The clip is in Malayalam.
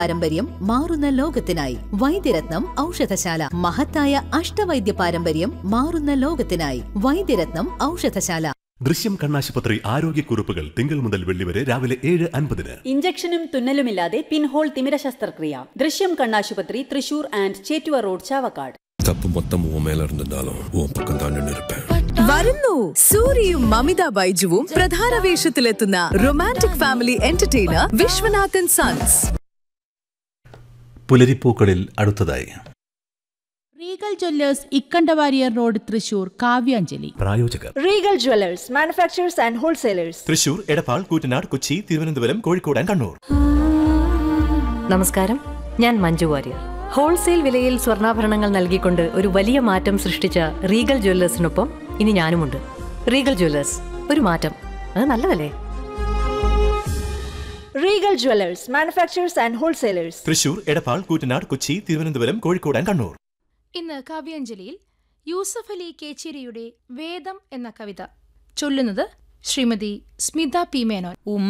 പാരമ്പര്യം മാറുന്ന ലോകത്തിനായി വൈദ്യരത്നം ഔഷധശാല മഹത്തായ അഷ്ടവൈദ്യ പാരമ്പര്യം മാറുന്ന ലോകത്തിനായി വൈദ്യരത്നം ഔഷധശാല ദൃശ്യം കണ്ണാശുപത്രി ആരോഗ്യക്കുറിപ്പുകൾ തിങ്കൾ മുതൽ വെള്ളി വരെ രാവിലെ ഏഴ് അൻപതിന് ഇഞ്ചക്ഷനും തുന്നലുമില്ലാതെ പിൻഹോൾ തിമിര ശസ്ത്രക്രിയ ദൃശ്യം കണ്ണാശുപത്രി തൃശൂർ ആൻഡ് ചേറ്റുവ റോഡ് ചാവക്കാട് தப்பு மொத்தம் உன் மேல இருந்திருந்தாலும் உன் பக்கம் தான் நின்று இருப்பேன் വരുന്നു സൂര്യയും മമിത ബൈജുവും പ്രധാന വേഷത്തിലെത്തുന്ന romantic family entertainer Viswanathan sons പുലരിപ്പൂക്കളിൽ അടുത്തതായി Regal jewellers Ikkandawarrier road Thrissur Kavyanjali പ്രായോജകർ Regal jewellers manufacturers and wholesalers Thrissur Edappal Koottanad Kochi Thiruvananthapuram Kozhikode and Kannur നമസ്കാരം ഞാൻ മഞ്ജു വാര്യർ ഹോൾസെയിൽ വിലയിൽ സ്വർണ്ണാഭരണങ്ങൾ നൽകിക്കൊണ്ട് ഒരു വലിയ മാറ്റം സൃഷ്ടിച്ച റീഗൽ ജ്വല്ലേഴ്സിനൊപ്പം ഇനി ഞാനുമുണ്ട് റീഗൽ ജ്വല്ലേഴ്സ് ഒരു മാറ്റം അത് നല്ലതല്ലേ Regal jewellers manufacturers and wholesalers Thrissur Edappal Koottanad Kochi Thiruvananthapuram Kozhikode and Kannur ഇന്ന് കാവ്യാഞ്ജലിയിൽ യൂസഫ് അലി കേച്ചേരിയുടെ വേദം എന്ന കവിത ചൊല്ലുന്നത് ശ്രീമതി സ്മിത പി മേനോൻ